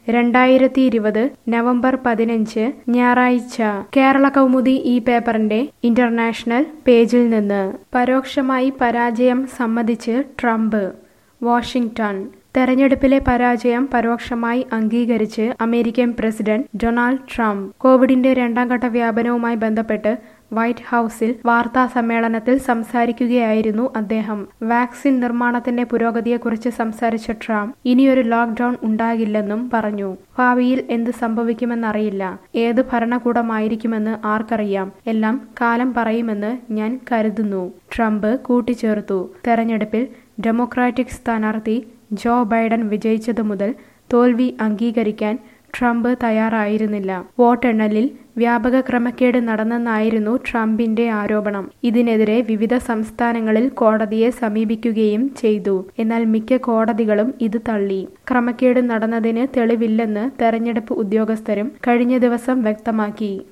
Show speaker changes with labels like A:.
A: രണ്ടായിരത്തി ഇരുപത് നവംബർ പതിനഞ്ച് ഞായറാഴ്ച കേരള കൗമുദി ഈ പേപ്പറിന്റെ ഇന്റർനാഷണൽ പേജിൽ നിന്ന് പരോക്ഷമായി പരാജയം സമ്മതിച്ച് ട്രംപ് വാഷിംഗ്ടൺ തെരഞ്ഞെടുപ്പിലെ പരാജയം പരോക്ഷമായി അംഗീകരിച്ച് അമേരിക്കൻ പ്രസിഡന്റ് ഡൊണാൾഡ് ട്രംപ് കോവിഡിന്റെ രണ്ടാം ഘട്ട വ്യാപനവുമായി ബന്ധപ്പെട്ട് വൈറ്റ് ഹൌസിൽ വാർത്താ സമ്മേളനത്തിൽ സംസാരിക്കുകയായിരുന്നു അദ്ദേഹം വാക്സിൻ നിർമ്മാണത്തിന്റെ പുരോഗതിയെക്കുറിച്ച് സംസാരിച്ച ട്രംപ് ഇനിയൊരു ലോക്ക്ഡൌൺ ഉണ്ടാകില്ലെന്നും പറഞ്ഞു ഭാവിയിൽ എന്ത് സംഭവിക്കുമെന്നറിയില്ല ഏത് ഭരണകൂടമായിരിക്കുമെന്ന് ആർക്കറിയാം എല്ലാം കാലം പറയുമെന്ന് ഞാൻ കരുതുന്നു ട്രംപ് കൂട്ടിച്ചേർത്തു തെരഞ്ഞെടുപ്പിൽ ഡെമോക്രാറ്റിക് സ്ഥാനാർത്ഥി ജോ ബൈഡൻ വിജയിച്ചതു മുതൽ തോൽവി അംഗീകരിക്കാൻ ട്രംപ് തയ്യാറായിരുന്നില്ല വോട്ടെണ്ണലിൽ വ്യാപക ക്രമക്കേട് നടന്നെന്നായിരുന്നു ട്രംപിന്റെ ആരോപണം ഇതിനെതിരെ വിവിധ സംസ്ഥാനങ്ങളിൽ കോടതിയെ സമീപിക്കുകയും ചെയ്തു എന്നാൽ മിക്ക കോടതികളും ഇത് തള്ളി ക്രമക്കേട് നടന്നതിന് തെളിവില്ലെന്ന് തെരഞ്ഞെടുപ്പ് ഉദ്യോഗസ്ഥരും കഴിഞ്ഞ ദിവസം വ്യക്തമാക്കി